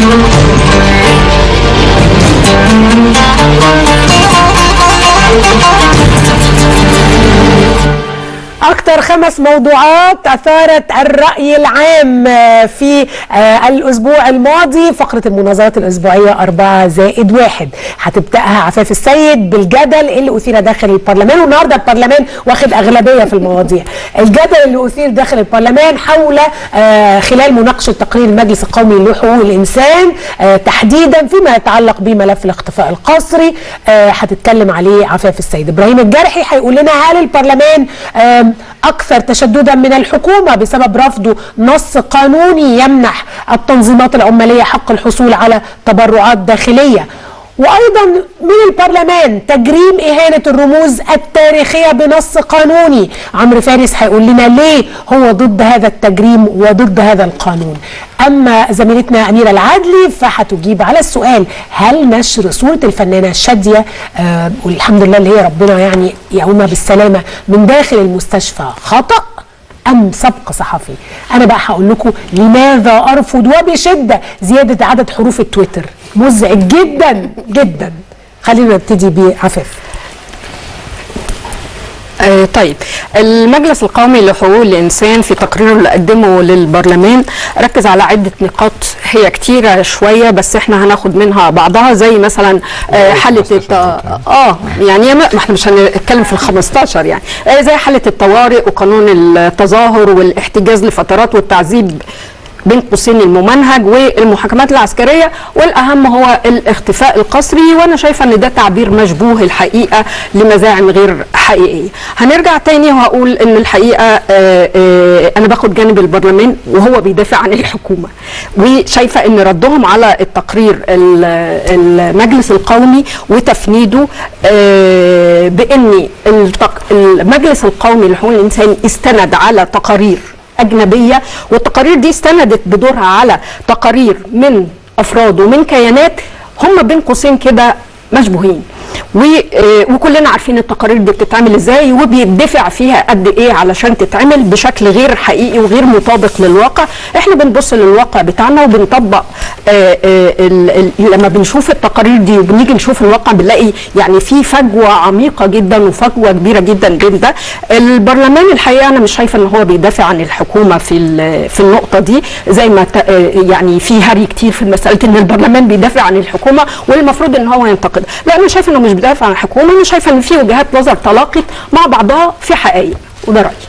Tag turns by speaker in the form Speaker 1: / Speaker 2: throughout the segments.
Speaker 1: أكثر خمس موضوعات أثارت الرأي العام في آه، الأسبوع الماضي فقرة المناظرات الأسبوعية أربعة زائد واحد هتبدأها عفاف السيد بالجدل اللي أثير داخل البرلمان والنهاردة البرلمان واخد أغلبية في المواضيع الجدل اللي أثير داخل البرلمان حول آه، خلال مناقشة تقرير المجلس القومي لحقوق الإنسان آه، تحديدا فيما يتعلق بملف الاختفاء القسري آه، هتتكلم عليه عفاف السيد إبراهيم الجرحي هيقول لنا هل البرلمان آم، أكثر تشددا من الحكومة بسبب رفضه نص قانوني يمنح التنظيمات العمالية حق الحصول على تبرعات داخلية وأيضا من البرلمان تجريم إهانة الرموز التاريخية بنص قانوني عمرو فارس هيقول لنا ليه هو ضد هذا التجريم وضد هذا القانون أما زميلتنا أميرة العدلي فهتجيب على السؤال هل نشر صورة الفنانة شادية آه والحمد لله اللي هي ربنا يعني يقومها بالسلامة من داخل المستشفى خطأ أم سبق صحفي أنا بقى هقول لكم لماذا أرفض وبشدة زيادة عدد حروف التويتر مزعج جدا جدا خلينا نبتدي بعفاف
Speaker 2: آه طيب المجلس القومي لحقوق الانسان في تقريره اللي قدمه للبرلمان ركز على عده نقاط هي كتيره شويه بس احنا هناخد منها بعضها زي مثلا آه حاله الت... اه يعني ما ما احنا مش هنتكلم في ال 15 يعني آه زي حاله الطوارئ وقانون التظاهر والاحتجاز لفترات والتعذيب بين قوسين الممنهج والمحاكمات العسكريه والاهم هو الاختفاء القسري وانا شايفه ان ده تعبير مشبوه الحقيقه لمزاعم غير حقيقيه. هنرجع تاني وهقول ان الحقيقه آآ آآ انا باخد جانب البرلمان وهو بيدافع عن الحكومه وشايفه ان ردهم على التقرير المجلس القومي وتفنيده بان التق- المجلس القومي لحقوق الانسان استند على تقارير اجنبيه والتقارير دي استندت بدورها على تقارير من افراد ومن كيانات هم بين قوسين كده مشبوهين و- آه، وكلنا عارفين التقارير دي بتتعمل ازاي وبيدفع فيها قد ايه علشان تتعمل بشكل غير حقيقي وغير مطابق للواقع احنا بنبص للواقع بتاعنا وبنطبق آه، آه، ال- ال- لما بنشوف التقارير دي وبنيجي نشوف الواقع بنلاقي يعني في فجوه عميقه جدا وفجوه كبيره جدا بين ده البرلمان الحقيقه انا مش شايفه ان هو بيدافع عن الحكومه في ال- في النقطه دي زي ما ت- آه، يعني في هري كتير في مساله ان البرلمان بيدافع عن الحكومه والمفروض ان هو ينتقد لا انا شايفه انه مش بيدافع عن الحكومه انا شايفه ان في وجهات نظر تلاقت مع بعضها في حقائق وده رايي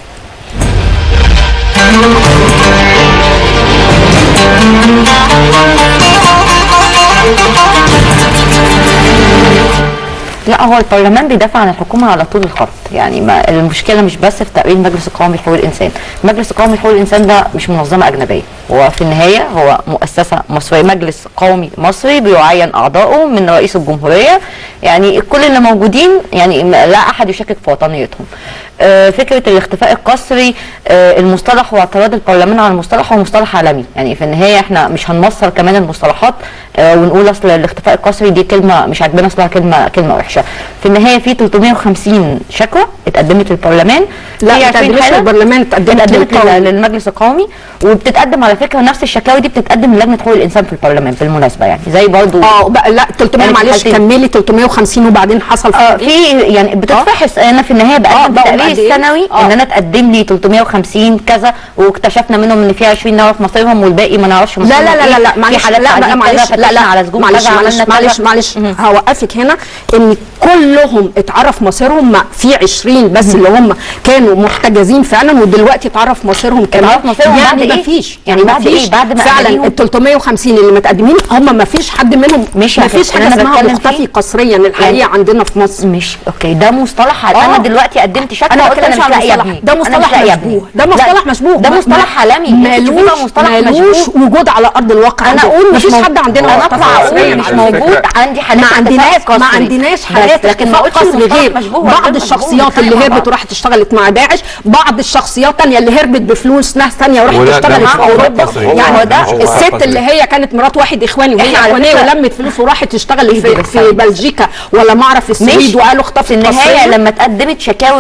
Speaker 3: لا هو البرلمان بيدافع عن الحكومه على طول الخط يعني ما المشكله مش بس في تقرير المجلس القومي لحقوق الانسان المجلس القومي لحقوق الانسان ده مش منظمه اجنبيه هو في النهايه هو مؤسسه مصريه مجلس قومي مصري بيعين اعضائه من رئيس الجمهوريه يعني كل اللي موجودين يعني ما- لا احد يشكك في وطنيتهم آه، فكره الاختفاء القسري آه، المصطلح واعتراض البرلمان على المصطلح هو مصطلح عالمي يعني في النهايه احنا مش هنمصر كمان المصطلحات آه، ونقول اصل الاختفاء القسري دي كلمه مش عاجبانا اصلها كلمه كلمه وحشه في النهايه في 350 شكوى اتقدمت للبرلمان
Speaker 2: لا
Speaker 3: في
Speaker 2: ما
Speaker 3: 20
Speaker 2: تقدمش
Speaker 3: حالة
Speaker 2: البرلمان اتقدمت
Speaker 3: اتقدمت
Speaker 2: للقومي.
Speaker 3: لل- للمجلس القومي وبتتقدم على فكره نفس الشكاوي دي بتتقدم للجنه حقوق الانسان في البرلمان بالمناسبه يعني زي برضو
Speaker 2: اه بقى لا 300
Speaker 3: يعني في
Speaker 2: معلش
Speaker 3: الحالتين.
Speaker 2: كملي 350 وبعدين حصل
Speaker 3: اه
Speaker 2: في
Speaker 3: في يعني بتتفحص انا في النهايه
Speaker 2: آه،
Speaker 3: بقدم
Speaker 2: بقوا
Speaker 3: التقرير
Speaker 2: قد إيه؟
Speaker 3: السنوي
Speaker 2: آه.
Speaker 3: ان انا اتقدم لي 350 كذا واكتشفنا منهم ان في 20 نعرف مصيرهم والباقي ما نعرفش
Speaker 2: لا
Speaker 3: مصيرهم
Speaker 2: لا لا لا,
Speaker 3: إيه.
Speaker 2: لا
Speaker 3: في
Speaker 2: معلش
Speaker 3: حالات
Speaker 2: لا بقى
Speaker 3: تعذيب
Speaker 2: معلش
Speaker 3: كذا،
Speaker 2: لا
Speaker 3: فتحنا
Speaker 2: لا
Speaker 3: على سجون
Speaker 2: معلش
Speaker 3: كذا،
Speaker 2: معلش
Speaker 3: عملنا
Speaker 2: معلش
Speaker 3: كذا.
Speaker 2: معلش
Speaker 3: مهم.
Speaker 2: هوقفك هنا ان كلهم اتعرف مصيرهم ما في 20 بس اللي هم كانوا محتجزين فعلا ودلوقتي اتعرف مصيرهم كمان
Speaker 3: اتعرف مصيرهم
Speaker 2: يعني
Speaker 3: بعد
Speaker 2: ما
Speaker 3: إيه؟
Speaker 2: فيش
Speaker 3: يعني
Speaker 2: يعني ما
Speaker 3: بعد إيه؟
Speaker 2: فيش
Speaker 3: بعد ما
Speaker 2: فعلا
Speaker 3: أهاليهم-
Speaker 2: ال 350 اللي متقدمين هم ما فيش حد منهم
Speaker 3: مش
Speaker 2: ما
Speaker 3: هتفرق.
Speaker 2: فيش حاجه
Speaker 3: أنا
Speaker 2: اسمها
Speaker 3: بتكلم
Speaker 2: مختفي
Speaker 3: فيه.
Speaker 2: قسريا الحقيقه
Speaker 3: يعني-
Speaker 2: عندنا في مصر
Speaker 3: مش اوكي ده مصطلح
Speaker 2: آه.
Speaker 3: انا دلوقتي قدمت شكوى
Speaker 2: انا ما
Speaker 3: قلت انا
Speaker 2: بتكلمش
Speaker 3: مش
Speaker 2: على
Speaker 3: لاقيه
Speaker 2: مصطلح
Speaker 3: ابني
Speaker 2: ده
Speaker 3: أنا مش
Speaker 2: مصطلح
Speaker 3: لاقية
Speaker 2: مشبوه
Speaker 3: ابني.
Speaker 2: ده
Speaker 3: لا،
Speaker 2: مصطلح مشبوه
Speaker 3: ده
Speaker 2: ما-
Speaker 3: مصطلح
Speaker 2: ما-
Speaker 3: عالمي أنت شوفي بقى مصطلح
Speaker 2: مالوش
Speaker 3: مشبوه.
Speaker 2: وجود على ارض الواقع
Speaker 3: انا
Speaker 2: عندنا.
Speaker 3: اقول مش
Speaker 2: مفيش
Speaker 3: مو-
Speaker 2: حد عندنا
Speaker 3: انا
Speaker 2: مختفي
Speaker 3: اطلع
Speaker 2: قسرياً
Speaker 3: اقول مش
Speaker 2: على
Speaker 3: موجود
Speaker 2: فكرة.
Speaker 3: عندي حالات
Speaker 2: ما عندناش
Speaker 3: اختفاء
Speaker 2: ما
Speaker 3: قسري.
Speaker 2: عندناش
Speaker 3: بس
Speaker 2: حالات
Speaker 3: لكن ما
Speaker 2: اختفاء
Speaker 3: قلتش
Speaker 2: قسري
Speaker 3: المصطلح
Speaker 2: غير
Speaker 3: مشبوه
Speaker 2: بعض
Speaker 3: وعندنا
Speaker 2: الشخصيات
Speaker 3: مشبوه
Speaker 2: اللي
Speaker 3: مع
Speaker 2: هربت
Speaker 3: بعض.
Speaker 2: وراحت اشتغلت مع داعش بعض الشخصيات تانية اللي هربت بفلوس ناس تانية وراحت
Speaker 4: ولا ده
Speaker 2: اشتغلت
Speaker 4: مش
Speaker 2: في
Speaker 4: موضوع
Speaker 2: اوروبا
Speaker 4: قسري.
Speaker 2: يعني
Speaker 4: هو
Speaker 2: ده
Speaker 4: مش موضوع
Speaker 2: الست
Speaker 4: قسري.
Speaker 2: اللي هي كانت مرات واحد اخواني وهي
Speaker 3: إحنا على
Speaker 2: اخوانيه
Speaker 3: فكرة-
Speaker 2: ولمت فلوس وراحت اشتغلت
Speaker 3: إيه
Speaker 2: في,
Speaker 3: ده
Speaker 2: في بلجيكا ولا ما اعرف السويد وقالوا
Speaker 3: في
Speaker 2: اختفت
Speaker 3: النهايه
Speaker 2: قسرياً.
Speaker 3: لما اتقدمت شكاوي واتفحص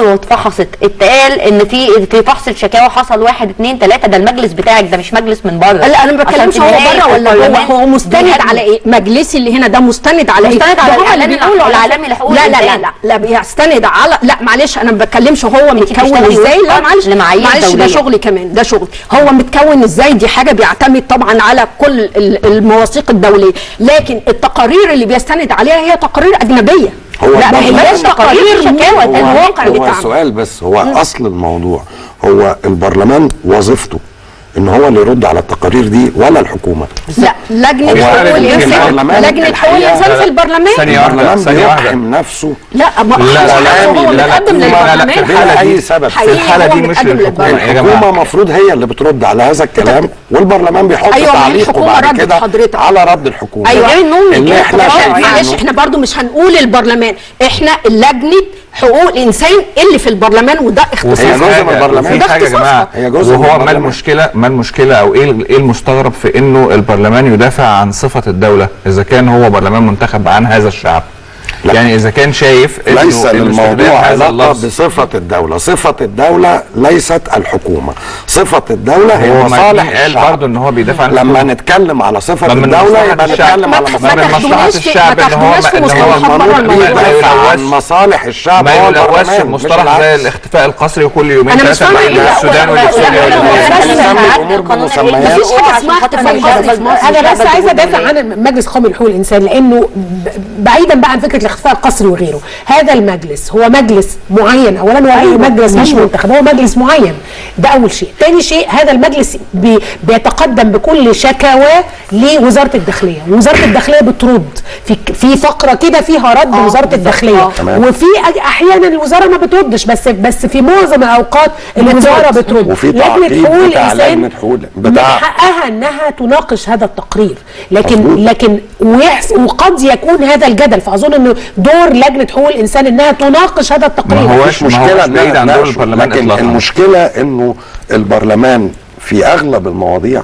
Speaker 3: اتشخصت اتقال ان في في فحص الشكاوى حصل واحد اتنين تلاته ده المجلس بتاعك ده مش مجلس من بره
Speaker 2: لا انا ما
Speaker 3: عشان
Speaker 2: بتكلمش
Speaker 3: في
Speaker 2: هو
Speaker 3: النهاية
Speaker 2: بره ولا
Speaker 3: البرلمان
Speaker 2: هو هو مستند
Speaker 3: بيهاجم.
Speaker 2: على ايه مجلسي اللي هنا ده مستند على ايه
Speaker 3: مستند على
Speaker 2: ده هم اللي
Speaker 3: الإعلان
Speaker 2: بيقولوا على-
Speaker 3: العالمي لحقوق
Speaker 2: لا لا لا
Speaker 3: الإنسان.
Speaker 2: لا لا بيستند على لا معلش انا ما بتكلمش هو متكون
Speaker 3: بتشتغلي
Speaker 2: ازاي لا
Speaker 3: وفقاً
Speaker 2: معلش
Speaker 3: لمعايير
Speaker 2: معلش ده
Speaker 3: دولية.
Speaker 2: شغلي كمان ده شغل هو متكون ازاي دي حاجه بيعتمد طبعا على كل ال- المواثيق الدوليه لكن التقارير اللي بيستند عليها هي تقارير اجنبيه
Speaker 4: هو
Speaker 2: لا ما
Speaker 4: البرلمان
Speaker 2: هياش تقارير
Speaker 3: شكاوى،
Speaker 2: من
Speaker 3: ده
Speaker 2: الواقع
Speaker 4: هو
Speaker 2: بتاعنا
Speaker 4: سؤال بس هو اصل الموضوع هو البرلمان وظيفته ان هو اللي يرد على التقارير دي ولا الحكومه
Speaker 2: لا لجنه
Speaker 4: هو
Speaker 2: حقوق الانسان
Speaker 4: البرلمان
Speaker 2: لجنه حقوق
Speaker 4: الحقيقة-
Speaker 2: الانسان في البرلمان
Speaker 5: ثانية واحدة
Speaker 4: البرلمان
Speaker 5: ثانية واحدة
Speaker 4: بيحكم نفسه
Speaker 2: لا ما
Speaker 5: لا لا لا
Speaker 2: هو
Speaker 4: لا، لا،
Speaker 2: متقدم
Speaker 5: لا، لا، لا،
Speaker 2: للبرلمان
Speaker 5: في الحالة
Speaker 4: بلا
Speaker 5: دي
Speaker 4: اي سبب
Speaker 5: في
Speaker 2: حقيقي
Speaker 5: الحالة
Speaker 2: هو
Speaker 5: دي مش
Speaker 2: متقدم
Speaker 5: للحكومة
Speaker 2: للبرلمان.
Speaker 5: يا جماعة
Speaker 4: الحكومه المفروض هي اللي بترد على هذا الكلام والبرلمان بيحط
Speaker 2: أيوة، ما هي
Speaker 4: تعليقه
Speaker 2: الحكومة
Speaker 4: بعد
Speaker 2: ردت
Speaker 4: كده
Speaker 2: حضرتك.
Speaker 4: على رد الحكومه
Speaker 2: ايوه
Speaker 3: غير إنهم
Speaker 4: اللي
Speaker 3: يجيبوا
Speaker 4: احنا
Speaker 3: قرار.
Speaker 4: شايفينه
Speaker 2: معلش احنا برضو مش هنقول البرلمان احنا لجنه حقوق الانسان اللي في البرلمان وده اختصاص
Speaker 4: هي جزء من
Speaker 5: حاجة-
Speaker 4: البرلمان.
Speaker 5: وفي
Speaker 2: ده
Speaker 5: حاجه يا
Speaker 2: اختصاصها.
Speaker 5: جماعه
Speaker 4: هي جزء من
Speaker 5: وهو ما
Speaker 4: البرلمان.
Speaker 5: المشكله ما المشكله او ايه ايه المستغرب في انه البرلمان يدافع عن صفه الدوله اذا كان هو برلمان منتخب عن هذا الشعب
Speaker 4: لا.
Speaker 5: يعني اذا كان شايف انه
Speaker 4: ليس
Speaker 5: إنه استخدام
Speaker 4: للموضوع
Speaker 5: هذا
Speaker 4: علاقه
Speaker 5: اللفظ
Speaker 4: بصفه الدوله صفه الدوله ليست الحكومه صفه الدوله هي
Speaker 5: هو
Speaker 4: مصالح
Speaker 5: مصالح قال
Speaker 4: الشعب
Speaker 5: برضه ان هو بيدافع عن
Speaker 4: لما
Speaker 5: الحكومة.
Speaker 4: نتكلم على صفه
Speaker 5: ما من
Speaker 4: الدوله
Speaker 5: مصلحة
Speaker 4: يبقى
Speaker 5: الشعب.
Speaker 4: نتكلم
Speaker 2: ما-
Speaker 4: على
Speaker 2: ما
Speaker 5: ما
Speaker 4: مصالح
Speaker 5: من
Speaker 2: تاخدوناش
Speaker 5: مصلحه
Speaker 2: في-
Speaker 5: الشعب
Speaker 2: ما
Speaker 5: ان هو
Speaker 2: تاخدوناش في
Speaker 5: ان
Speaker 2: مصطلحات
Speaker 5: هو
Speaker 2: بره
Speaker 4: المنوط
Speaker 2: الموضوع.
Speaker 4: بيدافع عن
Speaker 5: يلوث-
Speaker 4: مصالح الشعب
Speaker 5: ما
Speaker 4: هو
Speaker 5: يلوثش
Speaker 4: البرلمان، مش
Speaker 5: مصطلح
Speaker 4: العكس.
Speaker 5: زي الاختفاء القسري كل يومين
Speaker 2: أنا مش
Speaker 5: ثلاثه
Speaker 2: فاهمة
Speaker 5: بين
Speaker 2: إيه
Speaker 5: السودان
Speaker 2: لا، لا،
Speaker 5: والسوريا
Speaker 2: لا، لا، لا،
Speaker 5: واليمن.
Speaker 2: لا، لا، لا،
Speaker 4: نسمي
Speaker 3: لا،
Speaker 4: الامور
Speaker 3: القانون
Speaker 4: بمسميات
Speaker 3: الإنجليزي
Speaker 2: مفيش حاجه اسمها
Speaker 3: عشان خاطر
Speaker 2: اختفاء
Speaker 3: ما
Speaker 2: قسري.
Speaker 3: يجربش
Speaker 1: انا بس
Speaker 3: الشعب
Speaker 1: عايزه
Speaker 3: الدولية.
Speaker 1: ادافع عن مجلس قومي لحقوق الانسان لانه ب- بعيدا بقى عن فكره الاختفاء القسري وغيره هذا المجلس هو مجلس معين اولا هو أيوة مجلس مش منتخب هو مجلس معين ده اول شيء تاني شيء هذا المجلس بي بيتقدم بكل شكاواه لوزاره الداخليه وزاره الداخليه بترد في في فقره كده فيها رد
Speaker 3: آه،
Speaker 1: وزاره
Speaker 3: بالظبط،
Speaker 1: الداخليه
Speaker 3: آه.
Speaker 4: تمام.
Speaker 1: وفي أج- احيانا الوزاره ما بتردش بس بس في معظم الاوقات الوزاره بترد
Speaker 4: وفي
Speaker 1: لجنه
Speaker 4: تعقيب
Speaker 1: حقوق
Speaker 4: بتاع
Speaker 1: الانسان
Speaker 4: لجنة حقوق-
Speaker 1: من
Speaker 4: بتاع-
Speaker 1: حقها انها تناقش هذا التقرير لكن
Speaker 4: مظبوط.
Speaker 1: لكن ويحس وقد يكون هذا الجدل فاظن انه دور لجنه حقوق الانسان انها تناقش هذا التقرير
Speaker 5: ما هوش-
Speaker 4: مش
Speaker 5: ما
Speaker 4: مشكله
Speaker 5: هوش بعيد
Speaker 4: إنها
Speaker 5: عن دور
Speaker 4: تناقشه،
Speaker 5: البرلمان
Speaker 4: لكن
Speaker 5: إطلاقاً.
Speaker 4: المشكله انه البرلمان في اغلب المواضيع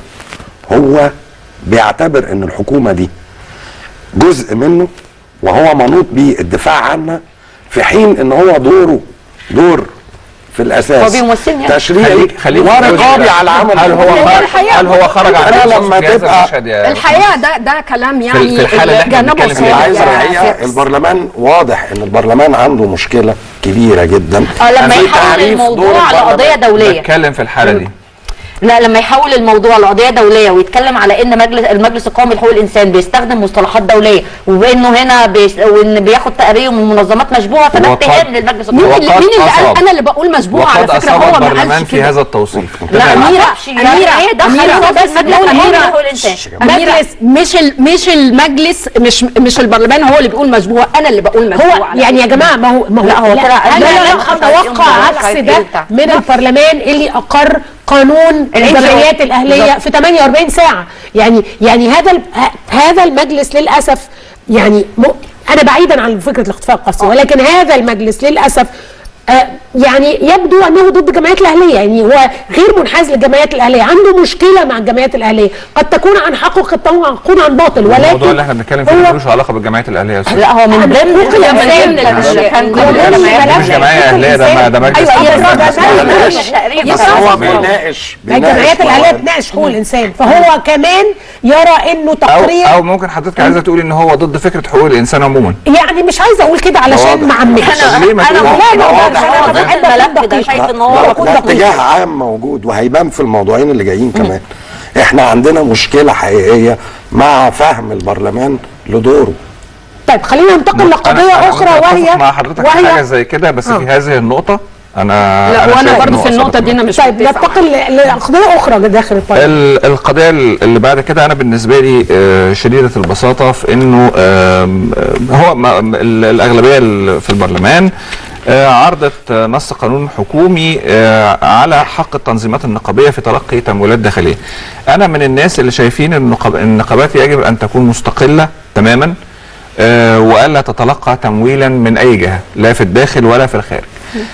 Speaker 4: هو بيعتبر ان الحكومه دي جزء منه وهو منوط به الدفاع عنها في حين ان هو دوره دور في الاساس
Speaker 3: هو بيمثلني يعني.
Speaker 4: تشريعي
Speaker 5: خليك خليك
Speaker 4: ورقابي على عمل
Speaker 5: هل هو
Speaker 4: الحكومة.
Speaker 5: خرج هل هو خرج عن
Speaker 4: أنا
Speaker 5: النصوص
Speaker 4: لما
Speaker 5: في هذا
Speaker 4: تبقى
Speaker 5: المشهد يا
Speaker 2: الحقيقه ده ده كلام يعني
Speaker 5: في الحالة اللي احنا
Speaker 2: جنبه
Speaker 5: بنتكلم
Speaker 4: اللي
Speaker 5: فيها.
Speaker 2: صواب
Speaker 4: عايز
Speaker 2: يعني.
Speaker 4: الحقيقه البرلمان واضح ان البرلمان عنده مشكله كبيره جدا
Speaker 3: اه لما
Speaker 4: في
Speaker 3: يحول
Speaker 4: تعريف دور
Speaker 3: الموضوع على
Speaker 4: البرلمان.
Speaker 3: قضيه دوليه
Speaker 5: بتكلم في الحاله دي
Speaker 3: لا لما يحول الموضوع لقضيه دوليه ويتكلم على ان مجلس المجلس القومي لحقوق الانسان بيستخدم مصطلحات دوليه وانه هنا بيش وان بياخد تقارير من منظمات مشبوهه فده
Speaker 5: وقد-
Speaker 3: اتهام للمجلس
Speaker 2: مين
Speaker 3: القومي
Speaker 2: اللي
Speaker 5: وقد
Speaker 2: مين اللي قال
Speaker 5: أصاب.
Speaker 2: انا اللي بقول مشبوه على
Speaker 5: وقد
Speaker 2: فكره
Speaker 5: اصاب
Speaker 2: هو ما
Speaker 5: البرلمان
Speaker 2: قالش
Speaker 5: في
Speaker 2: كده
Speaker 5: هذا التوصيف
Speaker 2: لا اميره
Speaker 3: معرفش يعني
Speaker 2: اميره
Speaker 3: هي دخلت
Speaker 2: اميره
Speaker 3: صوت
Speaker 2: بس
Speaker 3: المجلس
Speaker 2: لا
Speaker 3: القومي
Speaker 2: اميره
Speaker 3: لحقوق الانسان
Speaker 2: مجلس مش ال مش المجلس مش مش البرلمان هو اللي بيقول مشبوه انا اللي بقول مشبوه
Speaker 1: هو
Speaker 2: على
Speaker 1: يعني يا جماعه ما هو ما هو
Speaker 3: لا، هو طلع قال
Speaker 1: انا
Speaker 3: لا، لا،
Speaker 1: لم
Speaker 3: لا،
Speaker 1: اتوقع
Speaker 3: لا،
Speaker 1: عكس
Speaker 3: لا،
Speaker 1: ده
Speaker 3: لا،
Speaker 1: من البرلمان اللي اقر قانون الجمعيات الاهليه في 48 ساعه يعني يعني هذا ال- ه- هذا المجلس للاسف يعني م... انا بعيدا عن فكره الاختفاء القسري ولكن هذا المجلس للاسف آه، يعني يبدو انه ضد الجمعيات الاهليه يعني هو غير منحاز للجمعيات الاهليه عنده مشكله مع الجمعيات الاهليه قد تكون عن حق وقد تكون عن باطل ولكن
Speaker 5: الموضوع اللي احنا بنتكلم فيه
Speaker 1: هو-
Speaker 5: ملوش علاقه بالجمعيات الاهليه يا أستاذ.
Speaker 3: لا هو من ضمن
Speaker 1: ممكن
Speaker 3: من
Speaker 1: يبقى
Speaker 3: ضمن
Speaker 1: من
Speaker 3: الاشياء
Speaker 1: الأشياء.
Speaker 3: كان
Speaker 1: من ضمن
Speaker 3: جمعيات
Speaker 1: الأشياء.
Speaker 5: مش جمعيه اهليه ده ما- ده مجلس
Speaker 1: ايوه
Speaker 5: قومي.
Speaker 1: يبقى ده- ده-
Speaker 4: بيناقش
Speaker 3: تقريبا
Speaker 4: بس
Speaker 1: يبقى
Speaker 4: هو
Speaker 1: هو-
Speaker 4: بيناقش
Speaker 1: الجمعيات
Speaker 4: بيناقش
Speaker 1: الاهليه
Speaker 4: مواد.
Speaker 1: بتناقش حقوق الانسان فهو كمان يرى انه
Speaker 5: او
Speaker 1: تقرير
Speaker 5: او ممكن حضرتك عايزه تقولي ان هو ضد فكره حقوق الانسان عموما
Speaker 1: يعني مش عايزه اقول كده علشان
Speaker 4: واضح.
Speaker 1: ما اعممش
Speaker 5: طب ليه ما
Speaker 3: انا
Speaker 5: تقولي؟
Speaker 1: لا، لا، لا،
Speaker 4: واضح.
Speaker 1: لا،
Speaker 3: هو ضد
Speaker 1: لا،
Speaker 3: الملف ده
Speaker 1: دقيق.
Speaker 3: شايف ان
Speaker 4: لا،
Speaker 3: هو
Speaker 1: كنت
Speaker 4: ده
Speaker 1: دقيق.
Speaker 4: اتجاه عام موجود وهيبان في الموضوعين اللي جايين كمان احنا عندنا مشكله حقيقيه مع فهم البرلمان لدوره
Speaker 1: طيب خلينا ننتقل
Speaker 5: أنا-
Speaker 1: لقضيه
Speaker 5: أنا
Speaker 1: اخرى
Speaker 5: ممكن أتفق
Speaker 1: وهي
Speaker 5: مع حضرتك في حاجه
Speaker 1: وهي
Speaker 5: زي كده بس
Speaker 1: آه.
Speaker 5: في هذه النقطه انا
Speaker 2: لا وانا
Speaker 5: شايف
Speaker 2: برضه
Speaker 5: إنه
Speaker 2: في النقطه
Speaker 5: أصابك
Speaker 2: دي انا مش
Speaker 1: طيب
Speaker 2: متفقة.
Speaker 1: ننتقل ل- لقضيه اخرى داخل البرلمان
Speaker 5: ال- القضيه ال- اللي بعد كده انا بالنسبه لي آه، شديده البساطه في انه آم، آم، هو ما- ال- الاغلبيه ال- في البرلمان آه، عرضت آه، نص قانون حكومي آه، على حق التنظيمات النقابيه في تلقي تمويلات داخليه. انا من الناس اللي شايفين ان النقاب- النقابات يجب ان تكون مستقله تماما آه، والا تتلقى تمويلا من اي جهه لا في الداخل ولا في الخارج.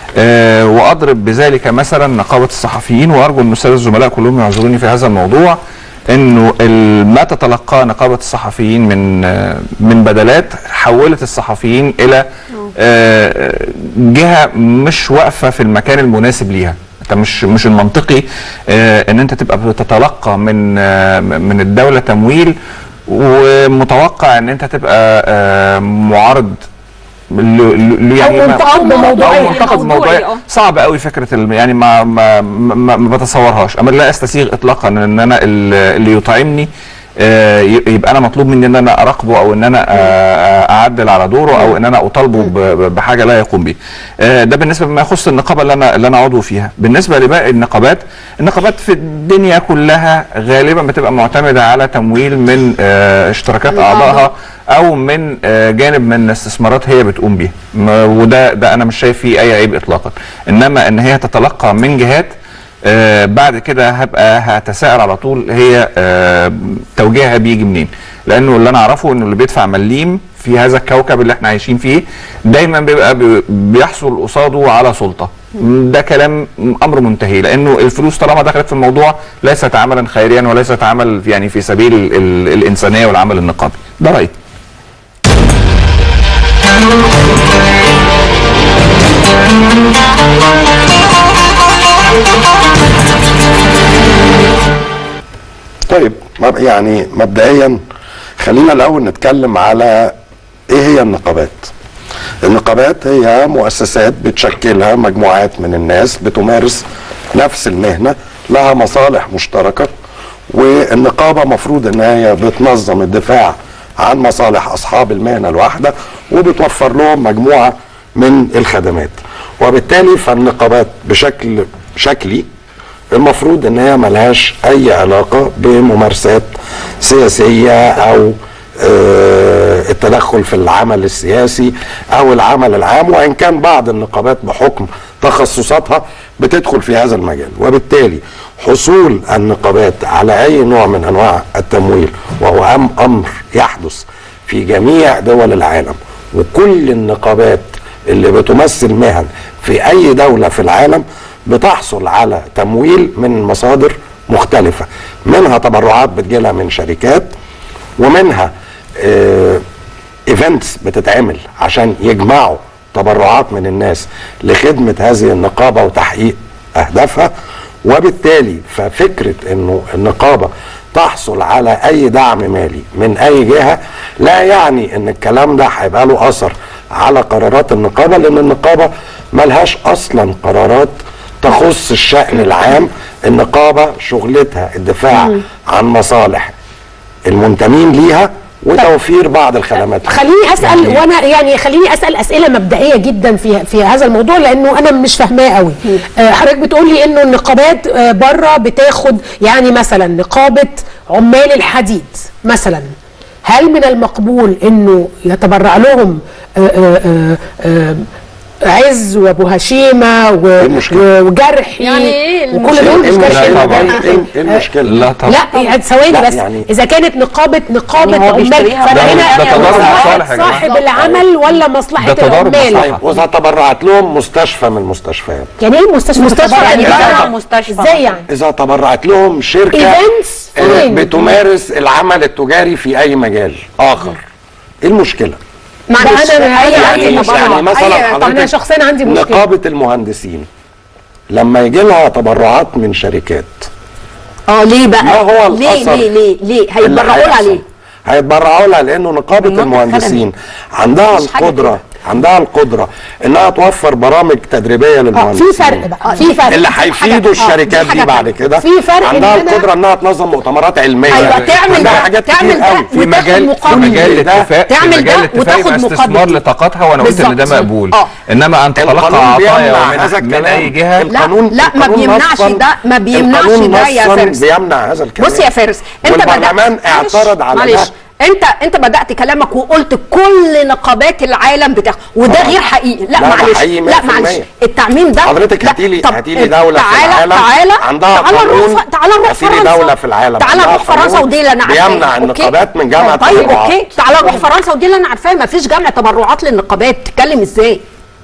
Speaker 5: آه، واضرب بذلك مثلا نقابه الصحفيين وارجو ان الساده الزملاء كلهم يعذروني في هذا الموضوع انه ال- ما تتلقاه نقابه الصحفيين من آه، من بدلات حولت الصحفيين الى آه، جهه مش واقفه في المكان المناسب ليها انت مش مش المنطقي آه، ان انت تبقى بتتلقى من آه، من الدوله تمويل ومتوقع ان انت تبقى آه، معارض ل- ل- يعني
Speaker 1: أو
Speaker 5: ما-
Speaker 1: منتقد بموضوعية.
Speaker 5: أو منتقد
Speaker 2: موضوعي،
Speaker 5: بموضوعية
Speaker 2: آه.
Speaker 5: صعب قوي فكره الم- يعني ما ما ما, ما بتصورهاش اما لا استسيغ اطلاقا ان انا ال- اللي يطعمني آه، ي- يبقى انا مطلوب مني ان انا اراقبه او ان انا آه، اعدل على دوره او ان انا اطالبه ب- ب- بحاجه لا يقوم بيه آه، ده بالنسبه بما يخص النقابه اللي انا اللي انا عضو فيها بالنسبه لباقي النقابات النقابات في الدنيا كلها غالبا بتبقى معتمده على تمويل من آه، اشتراكات اعضائها او من آه، جانب من استثمارات هي بتقوم بيها م- وده ده انا مش شايف فيه اي عيب اطلاقا انما ان هي تتلقى من جهات آه بعد كده هبقى هتساءل على طول هي آه توجيهها بيجي منين لانه اللي انا اعرفه انه اللي بيدفع مليم في هذا الكوكب اللي احنا عايشين فيه دايما بيبقى بي- بيحصل قصاده على سلطه م، ده كلام م، امر منتهي لانه الفلوس طالما دخلت في الموضوع ليست عملا خيريا وليست عمل يعني في سبيل ال- ال- الانسانيه والعمل النقابي ده رايي
Speaker 4: طيب مب- يعني مبدئيا خلينا الاول نتكلم على ايه هي النقابات النقابات هي مؤسسات بتشكلها مجموعات من الناس بتمارس نفس المهنة لها مصالح مشتركة والنقابة مفروض ان هي بتنظم الدفاع عن مصالح اصحاب المهنة الواحدة وبتوفر لهم مجموعة من الخدمات وبالتالي فالنقابات بشكل شكلي المفروض ان هي ملهاش اي علاقه بممارسات سياسيه او آه، التدخل في العمل السياسي او العمل العام وان كان بعض النقابات بحكم تخصصاتها بتدخل في هذا المجال وبالتالي حصول النقابات على اي نوع من انواع التمويل وهو أم امر يحدث في جميع دول العالم وكل النقابات اللي بتمثل مهن في اي دوله في العالم بتحصل على تمويل من مصادر مختلفه منها تبرعات بتجيلها من شركات ومنها ايفنتس بتتعمل عشان يجمعوا تبرعات من الناس لخدمه هذه النقابه وتحقيق اهدافها وبالتالي ففكره انه النقابه تحصل على اي دعم مالي من اي جهه لا يعني ان الكلام ده هيبقى له اثر على قرارات النقابه لان النقابه ملهاش اصلا قرارات تخص الشأن العام النقابة شغلتها الدفاع عن مصالح المنتمين ليها وتوفير بعض الخدمات
Speaker 1: خليني اسال وانا يعني خليني اسال اسئله مبدئيه جدا في في هذا الموضوع لانه انا مش فاهماه قوي آه، حضرتك بتقول لي انه النقابات آه، بره بتاخد يعني مثلا نقابه عمال الحديد مثلا هل من المقبول انه يتبرع لهم آه، آه، آه، آه، عز وابو هشيمه و-
Speaker 4: إيه المشكلة؟
Speaker 1: و- وجرحي
Speaker 2: يعني إيه
Speaker 1: وكل دول مش
Speaker 4: المشكلة؟
Speaker 1: جرحي
Speaker 5: لا طبعاً.
Speaker 1: وجرحي.
Speaker 4: ايه إيه المشكلة؟
Speaker 5: لا طبعا
Speaker 1: لا يعني ثواني
Speaker 4: لا،
Speaker 1: بس
Speaker 4: يعني-
Speaker 1: اذا كانت نقابه نقابه
Speaker 3: يعني هو
Speaker 1: عمال
Speaker 3: بيشتريها
Speaker 1: فانا
Speaker 3: ده-
Speaker 1: هنا
Speaker 5: ده تضارب
Speaker 1: مصلحة
Speaker 5: مصالح يا جماعة.
Speaker 1: صاحب العمل ولا مصلحه
Speaker 5: ده تضارب
Speaker 1: العمال
Speaker 5: مصالح.
Speaker 4: طيب واذا تبرعت لهم مستشفى من المستشفيات
Speaker 1: يعني ايه المستشفى
Speaker 3: مستشفى يعني
Speaker 1: بره
Speaker 3: بره مستشفى.
Speaker 1: ازاي يعني
Speaker 4: اذا تبرعت لهم شركة
Speaker 1: Events
Speaker 4: آه،
Speaker 1: فين؟
Speaker 4: بتمارس العمل التجاري في اي مجال اخر ايه المشكلة؟
Speaker 1: معلش
Speaker 2: معلش،
Speaker 1: انا
Speaker 2: أي-
Speaker 1: انا
Speaker 2: أي
Speaker 1: عندي
Speaker 2: تبرع.
Speaker 1: مشكله
Speaker 4: يعني مثلا
Speaker 2: أي-
Speaker 1: طب انا
Speaker 4: حضرتك
Speaker 1: شخصيا عندي مشكله
Speaker 4: نقابة المهندسين لما يجي لها تبرعات من شركات
Speaker 2: اه ليه بقى
Speaker 4: ما هو
Speaker 2: ليه
Speaker 4: الأثر
Speaker 2: ليه ليه ليه
Speaker 4: اللي
Speaker 2: هيتبرعوا لها
Speaker 4: هيحصل؟
Speaker 2: ليه
Speaker 4: هيتبرعوا لها لانه نقابه
Speaker 3: المنطق
Speaker 4: المهندسين عندها
Speaker 2: مش حاجة
Speaker 4: القدره عندها القدره انها توفر برامج تدريبيه
Speaker 1: اه
Speaker 4: للمهندسين
Speaker 1: في فرق بقى في فرق
Speaker 4: اللي
Speaker 1: في حاجة-
Speaker 4: هيفيدوا
Speaker 1: آه،
Speaker 4: الشركات
Speaker 2: دي
Speaker 4: دي
Speaker 2: حاجة
Speaker 4: بعد
Speaker 2: تانية.
Speaker 4: كده
Speaker 1: في فرق
Speaker 4: عندها
Speaker 1: إن أنا-
Speaker 4: القدره انها تنظم مؤتمرات علميه
Speaker 2: ايوه تعمل
Speaker 4: عندها
Speaker 2: ده
Speaker 4: حاجات
Speaker 2: تعمل
Speaker 4: كتير
Speaker 2: ده
Speaker 4: قوي
Speaker 5: في مجال في
Speaker 2: مقابل.
Speaker 5: مجال
Speaker 4: ده
Speaker 5: الاتفاق في
Speaker 2: تعمل
Speaker 5: مجال
Speaker 2: ده
Speaker 5: الاتفاق
Speaker 2: وتاخد
Speaker 5: يبقى
Speaker 2: مقابل
Speaker 5: استثمار
Speaker 2: كده.
Speaker 5: لطاقتها وانا قلت ان ده
Speaker 2: بالظبط.
Speaker 5: مقبول
Speaker 2: آه.
Speaker 5: انما ان تتلقى
Speaker 4: القانون
Speaker 5: عطايا
Speaker 4: بيمنع
Speaker 5: ومن
Speaker 4: هذا
Speaker 5: من
Speaker 4: الكلام.
Speaker 5: اي جهه
Speaker 4: القانون
Speaker 2: لا، ما
Speaker 4: القانون
Speaker 2: بيمنعش
Speaker 4: نصاً-
Speaker 2: ده، ما بيمنعش
Speaker 4: القانون
Speaker 2: ده يا
Speaker 4: نصاً
Speaker 2: فارس.
Speaker 4: بيمنع هذا الكلام
Speaker 2: بص يا فارس انت
Speaker 4: والبرلمان
Speaker 2: بدأت
Speaker 4: اعترض
Speaker 2: معلش،
Speaker 4: على
Speaker 2: معلش
Speaker 4: ده
Speaker 2: انت انت بدات كلامك وقلت كل نقابات العالم بتاخد وده
Speaker 4: طبعا.
Speaker 2: غير حقيقي لا,
Speaker 4: لا، ده
Speaker 2: معلش
Speaker 4: حقيقي
Speaker 2: لا
Speaker 4: 100%.
Speaker 2: معلش التعميم ده
Speaker 4: حضرتك
Speaker 2: لا،
Speaker 4: هاتي لي
Speaker 2: طب
Speaker 4: هاتي لي دوله في
Speaker 2: تعالى
Speaker 4: العالم
Speaker 2: تعالى
Speaker 4: عندها
Speaker 2: تعالى
Speaker 4: قانون
Speaker 2: نروح تعالى نروح
Speaker 4: هاتي لي
Speaker 2: فرنسا
Speaker 4: دوله في العالم
Speaker 2: تعالى
Speaker 4: عندها
Speaker 2: نروح فرنسا
Speaker 4: قانون
Speaker 2: ودي اللي انا عارفاها
Speaker 4: بيمنع
Speaker 2: أوكي؟
Speaker 4: النقابات من جمع
Speaker 2: طيب
Speaker 4: التبرعات.
Speaker 2: اوكي تعالى نروح فرنسا ودي اللي انا عارفاها ما فيش جمع تبرعات للنقابات تتكلم ازاي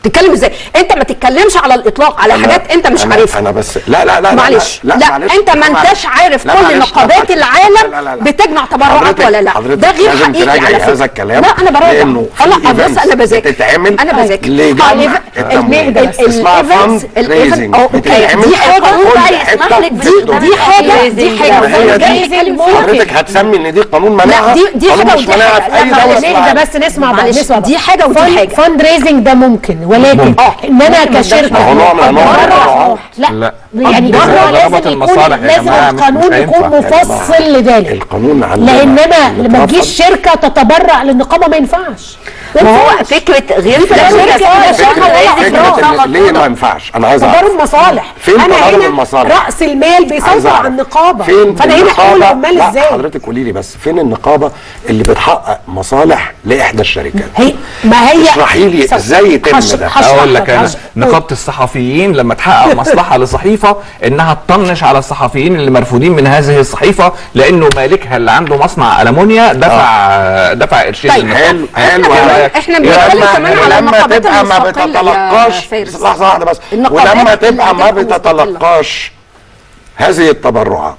Speaker 2: تتكلم ازاي انت ما تتكلمش على الاطلاق على
Speaker 4: أنا-
Speaker 2: حاجات انت مش
Speaker 4: أنا-
Speaker 2: عارفها
Speaker 4: انا بس لا لا لا لا
Speaker 2: معلش
Speaker 4: لا,
Speaker 2: لا,
Speaker 4: معلش
Speaker 2: انت ما
Speaker 4: معلش.
Speaker 2: انتش عارف
Speaker 4: لا
Speaker 2: كل
Speaker 4: معلش،
Speaker 2: نقابات
Speaker 4: لا،
Speaker 2: العالم
Speaker 4: لا، لا، لا.
Speaker 2: بتجمع تبرعات
Speaker 4: حضرتك-
Speaker 2: ولا لا
Speaker 4: حضرتك
Speaker 2: ده غير
Speaker 4: لازم
Speaker 2: حقيقي
Speaker 4: تراجعي
Speaker 2: على فكره
Speaker 4: هذا الكلام
Speaker 2: لا انا براجع
Speaker 4: لأنه في
Speaker 2: اه لا بص
Speaker 4: events
Speaker 2: انا بذاكر
Speaker 4: بتتعمل
Speaker 2: انا بذاكر
Speaker 4: لجمع
Speaker 2: آه، الإيف-
Speaker 4: التمويل.
Speaker 2: ال- ال-
Speaker 4: اسمها
Speaker 2: الإيفنتس-
Speaker 4: fund
Speaker 2: الإيفنت-
Speaker 4: raising.
Speaker 2: اه اوكي
Speaker 4: بتتعمل
Speaker 2: دي
Speaker 4: في
Speaker 2: حاجه
Speaker 4: كل
Speaker 3: بقى
Speaker 4: حتة
Speaker 3: يسمح لك
Speaker 4: في
Speaker 3: دي
Speaker 4: الدنيا.
Speaker 2: دي حاجه دي
Speaker 3: raising.
Speaker 2: حاجه
Speaker 4: ما هي
Speaker 2: وأنا
Speaker 4: دي-
Speaker 2: جاي أتكلم فيها.
Speaker 4: حضرتك هتسمي ان دي قانون منعها
Speaker 2: لا دي دي
Speaker 4: قانون
Speaker 2: حاجه
Speaker 4: مش
Speaker 2: ودي
Speaker 4: منعها
Speaker 2: حاجه
Speaker 4: في
Speaker 2: لا
Speaker 4: اي دوله
Speaker 2: معلش
Speaker 4: اسمها
Speaker 1: نهدى بس نسمع بقى
Speaker 2: معلش،
Speaker 1: نسمع
Speaker 2: دي حاجة ودي حاجة.
Speaker 1: فند ريزنج ده ممكن ولكن
Speaker 2: اه
Speaker 1: ان انا
Speaker 3: ممكن ما
Speaker 1: كشركه
Speaker 4: ما هو نوع من أنواع
Speaker 1: أتبرع-
Speaker 4: التبرعات.
Speaker 1: لا
Speaker 5: لا.
Speaker 1: يعني
Speaker 5: بس
Speaker 1: هو
Speaker 5: ده
Speaker 1: لازم
Speaker 5: ربط
Speaker 1: يكون
Speaker 5: المصالح يا
Speaker 1: لازم
Speaker 5: جماعة، مش-
Speaker 1: القانون
Speaker 5: مش
Speaker 1: يكون
Speaker 5: هينفع.
Speaker 1: مفصل لذلك
Speaker 4: القانون عندنا
Speaker 1: لان انا لما
Speaker 4: مترفض.
Speaker 1: تجيش شركه تتبرع للنقابه ما ينفعش ما
Speaker 3: ما هو
Speaker 1: ينفعش.
Speaker 3: فكره غير
Speaker 1: لا،
Speaker 3: فكره
Speaker 1: شركة-
Speaker 3: اسمها
Speaker 1: شركة
Speaker 3: fund
Speaker 1: ولا
Speaker 3: raising
Speaker 1: إفراط.
Speaker 3: بتاع
Speaker 4: فكرة ليه ما ينفعش انا عايز
Speaker 1: تضارب
Speaker 4: اعرف
Speaker 1: مصالح
Speaker 4: فين
Speaker 1: انا
Speaker 4: تضارب
Speaker 1: هنا
Speaker 4: المصالح؟
Speaker 1: راس المال
Speaker 4: عايز
Speaker 1: بيسيطر
Speaker 4: أعرف.
Speaker 1: على النقابه
Speaker 4: فين
Speaker 1: فانا هنا اقول
Speaker 4: النقابة؟
Speaker 1: العمال
Speaker 4: لا
Speaker 1: ازاي
Speaker 4: حضرتك قولي لي بس فين النقابه اللي بتحقق مصالح لاحدى الشركات
Speaker 1: هي ما هي
Speaker 4: اشرحي لي ازاي يتم
Speaker 1: هش-
Speaker 4: ده
Speaker 1: هشرح
Speaker 5: اقول لك انا
Speaker 1: هش-
Speaker 5: نقابه الصحفيين لما تحقق مصلحه لصحيفه انها تطنش على الصحفيين اللي مرفوضين من هذه الصحيفه لانه مالكها اللي عنده مصنع المونيا دفع دفع قرشين
Speaker 2: طيب،
Speaker 5: للنقابة.
Speaker 4: حلو حلو
Speaker 2: كمان- إحنا بنتكلم
Speaker 4: ولما-
Speaker 2: كمان على
Speaker 4: ولما
Speaker 2: النقابات
Speaker 4: تبقى ما
Speaker 2: المستقلة يا
Speaker 4: بتتلقاش
Speaker 2: فارس.
Speaker 4: لحظه واحده بس
Speaker 2: النقابات
Speaker 4: ولما
Speaker 2: اللي
Speaker 4: تبقى ما
Speaker 2: هتبقى مستقلة.
Speaker 4: بتتلقاش هذه التبرعات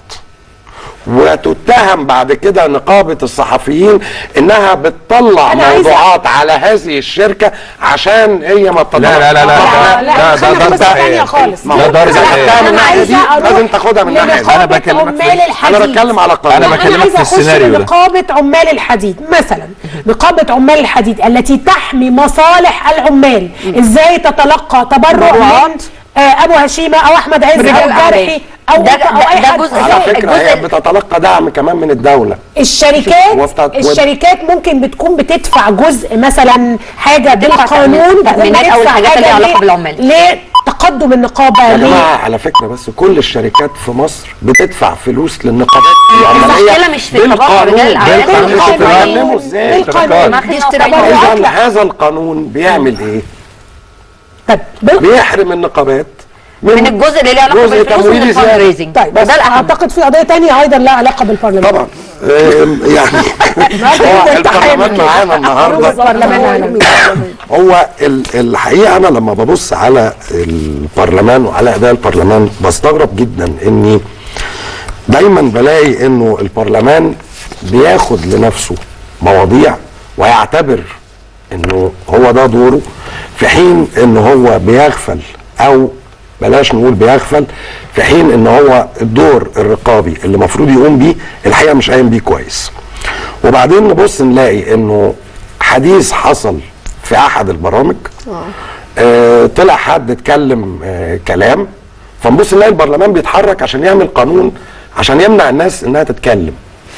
Speaker 4: وتتهم بعد كده نقابة الصحفيين انها بتطلع
Speaker 1: أنا عايزة-
Speaker 4: موضوعات على هذه الشركة عشان هي ما بتطلع
Speaker 5: لا لا لا لا
Speaker 1: لا،
Speaker 5: لا
Speaker 1: لا،
Speaker 5: ده
Speaker 1: خلينا
Speaker 5: ده
Speaker 1: في
Speaker 5: ده
Speaker 1: قصة تانية
Speaker 5: ده
Speaker 1: خالص.
Speaker 4: ما هو
Speaker 5: ده ضرب
Speaker 4: إذا
Speaker 5: إيه؟
Speaker 4: خدتها من
Speaker 1: انا
Speaker 4: الناحية دي
Speaker 1: عايزه اروح
Speaker 4: لازم تاخدها من الناحية دي
Speaker 1: لنقابة
Speaker 5: أنا بكلمك في-
Speaker 1: عمال الحديد
Speaker 4: انا بتكلم على القانون
Speaker 5: أنا
Speaker 1: انا
Speaker 5: بكلمك
Speaker 1: عايزه
Speaker 5: في
Speaker 1: اخش
Speaker 5: السيناريو ده.
Speaker 1: لنقابه عمال الحديد مثلا نقابه عمال الحديد التي تحمي مصالح العمال ازاي تتلقى تبرع من آه، ابو هشيمه او احمد عز
Speaker 2: رجال
Speaker 1: او
Speaker 2: الأعمال.
Speaker 1: جرحي او
Speaker 3: ده-
Speaker 1: او
Speaker 3: ده-
Speaker 1: اي
Speaker 3: ده
Speaker 1: حد
Speaker 3: جزء
Speaker 4: على
Speaker 1: إزاي؟
Speaker 4: فكرة هي
Speaker 3: الجزء-
Speaker 4: بتتلقى دعم كمان من الدولة
Speaker 1: الشركات
Speaker 4: وبتاعت-
Speaker 1: الشركات ممكن بتكون بتدفع جزء مثلا حاجه بالقانون
Speaker 3: تأمين-
Speaker 1: بتكون
Speaker 3: تأمينات أو
Speaker 1: بتدفع
Speaker 3: الحاجات اللي
Speaker 1: حاجة
Speaker 3: ليها علاقة
Speaker 1: ليه-
Speaker 3: بالعمال.
Speaker 1: لتقدم النقابه
Speaker 4: يا
Speaker 1: ليه
Speaker 4: جماعة على فكرة بس كل الشركات في مصر بتدفع فلوس للنقابات العمالية
Speaker 3: المشكلة مش في الطبقة رجال الأعمال،
Speaker 4: بالقانون
Speaker 3: المشكلة في
Speaker 4: بتتعلموا ازاي
Speaker 1: بالقانون
Speaker 3: ما
Speaker 1: دي
Speaker 3: خلينا
Speaker 1: تبرعات
Speaker 4: اذا
Speaker 1: لا.
Speaker 4: هذا القانون بيعمل ايه
Speaker 1: طب بال-
Speaker 4: بيحرم النقابات
Speaker 3: من الجزء اللي له علاقه
Speaker 4: جزء
Speaker 3: بالفلوس
Speaker 4: تمويلي
Speaker 3: من الفند
Speaker 4: زيادة.
Speaker 3: ريزنج
Speaker 1: طيب
Speaker 3: ده
Speaker 1: بس
Speaker 3: الاهم
Speaker 1: اعتقد في قضيه تانية ايضا لها علاقه بالبرلمان
Speaker 4: طبعا آم، يعني هو البرلمان معانا النهارده
Speaker 1: البرلمان
Speaker 4: هو ال- الحقيقه انا لما ببص على البرلمان وعلى اداء البرلمان بستغرب جدا اني دايما بلاقي انه البرلمان بياخد لنفسه مواضيع ويعتبر انه هو ده دوره في حين ان هو بيغفل او بلاش نقول بيغفل في حين ان هو الدور الرقابي اللي المفروض يقوم بيه الحقيقه مش قايم بيه كويس وبعدين نبص نلاقي انه حديث حصل في احد البرامج آه طلع حد اتكلم آه كلام فنبص نلاقي البرلمان بيتحرك عشان يعمل قانون عشان يمنع الناس انها تتكلم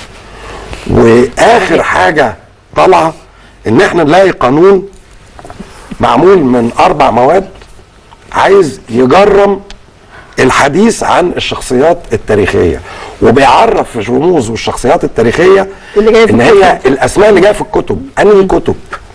Speaker 4: واخر حاجه طالعه ان احنا نلاقي قانون معمول من اربع مواد عايز يجرم الحديث عن الشخصيات التاريخيه وبيعرف في الرموز والشخصيات التاريخيه
Speaker 2: اللي جاية في
Speaker 4: ان هي الاسماء اللي جايه في الكتب انهي كتب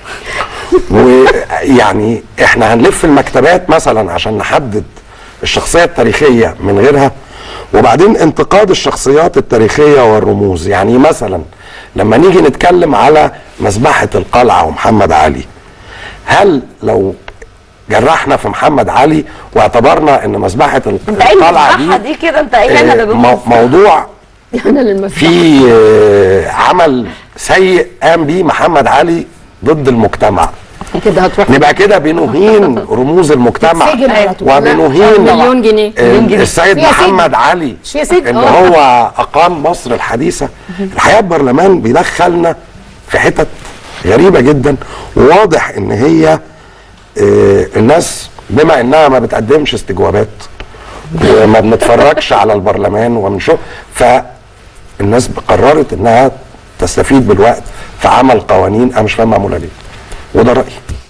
Speaker 4: ويعني احنا هنلف المكتبات مثلا عشان نحدد الشخصيه التاريخيه من غيرها وبعدين انتقاد الشخصيات التاريخيه والرموز يعني مثلا لما نيجي نتكلم على مذبحه القلعه ومحمد علي هل لو جرحنا في محمد علي واعتبرنا ان مذبحه
Speaker 3: انت قايل
Speaker 4: القلعه
Speaker 3: المذبحه
Speaker 4: دي
Speaker 3: دي كده انت قايل انا
Speaker 4: آه، مو- موضوع
Speaker 2: انا للمسبح
Speaker 4: في آه، عمل سيء قام بيه محمد علي ضد المجتمع
Speaker 2: كده هتروح
Speaker 4: نبقى كده بنهين رموز المجتمع
Speaker 1: تتسجن على طول.
Speaker 4: وبنهين
Speaker 2: مليون جنيه.
Speaker 4: آه،
Speaker 2: مليون جنيه.
Speaker 4: السيد
Speaker 1: فيها سجن.
Speaker 4: محمد علي
Speaker 1: فيها سجن.
Speaker 4: اللي
Speaker 1: آه.
Speaker 4: هو اقام مصر الحديثه الحقيقه البرلمان بيدخلنا في حتت غريبه جدا وواضح ان هي آه، الناس بما انها ما بتقدمش استجوابات وما بنتفرجش على البرلمان وبنشوف فالناس قررت انها تستفيد بالوقت في عمل قوانين انا مش فاهم معموله ليه وده رايي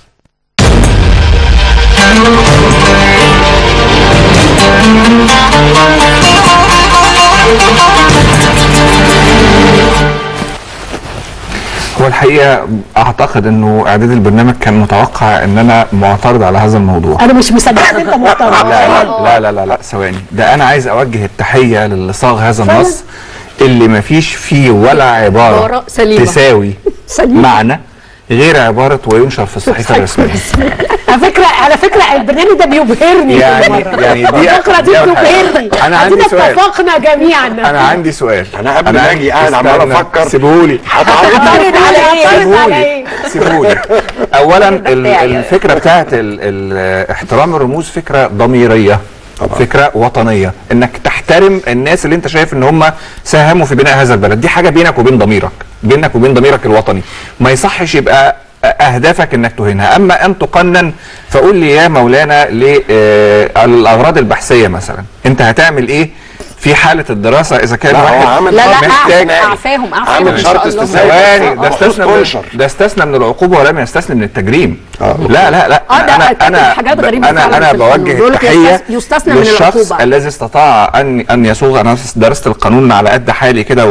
Speaker 5: هو الحقيقه اعتقد انه اعداد البرنامج كان متوقع ان انا معترض على هذا الموضوع
Speaker 1: انا مش مصدقه ان انت محترم
Speaker 5: لا لا لا لا لا ثواني ده انا عايز اوجه التحيه للي صاغ هذا النص اللي ما فيش فيه ولا عباره
Speaker 2: عبارة سليمة.
Speaker 5: تساوي
Speaker 2: سليمة.
Speaker 5: معنى غير عباره وينشر في الصحيفه الرسميه
Speaker 1: على فكره على فكره البرنامج ده بيبهرني
Speaker 5: يعني-
Speaker 1: كل مرة.
Speaker 5: يعني دي-
Speaker 1: الفقره دي
Speaker 5: دي أول حاجة.
Speaker 1: بتبهرني
Speaker 5: أنا عندي
Speaker 1: أدينا
Speaker 5: سؤال.
Speaker 1: اتفقنا جميعا
Speaker 5: انا عندي سؤال
Speaker 4: انا قبل ما اجي قاعد عمال
Speaker 5: استنى،
Speaker 4: افكر
Speaker 5: سيبهولي
Speaker 4: هتعرض
Speaker 1: اعترض على ايه اعترض على
Speaker 5: سيبهولي
Speaker 1: ايه
Speaker 5: سيبهولي اولا ال-
Speaker 3: بتاعي.
Speaker 5: الفكره بتاعت ال- ال- احترام الرموز فكره ضميريه
Speaker 4: طبعا.
Speaker 5: فكره وطنيه انك تحترم الناس اللي انت شايف ان هم ساهموا في بناء هذا البلد دي حاجه بينك وبين ضميرك بينك وبين ضميرك الوطني ما يصحش يبقى اهدافك انك تهينها اما ان تقنن فقول لي يا مولانا للاغراض البحثيه مثلا انت هتعمل ايه في حاله الدراسه اذا كان
Speaker 4: لا هو
Speaker 5: واحد
Speaker 4: عامل
Speaker 2: لا لا
Speaker 5: محتاج-
Speaker 2: أعف- اعفاهم اعفاهم
Speaker 4: عامل
Speaker 2: إن شاء
Speaker 4: شرط
Speaker 2: الله.
Speaker 4: استثنائي.
Speaker 5: ثواني ده
Speaker 4: آه،
Speaker 5: استثنى
Speaker 4: خصوص
Speaker 5: من
Speaker 4: كونشر.
Speaker 5: ده استثنى من العقوبه ولم يستثنى من التجريم
Speaker 4: آه.
Speaker 5: لا لا لا
Speaker 2: آه، ده
Speaker 5: انا
Speaker 2: كانت
Speaker 5: انا
Speaker 2: حاجات غريبة
Speaker 5: انا
Speaker 2: فعلاً
Speaker 5: انا
Speaker 2: في القانون.
Speaker 5: بوجه
Speaker 2: بيقول لك
Speaker 5: التحيه
Speaker 2: يستث- يستثنى من
Speaker 5: للشخص
Speaker 2: العقوبة.
Speaker 5: الذي استطاع ان ان يصوغ انا درست القانون على قد حالي كده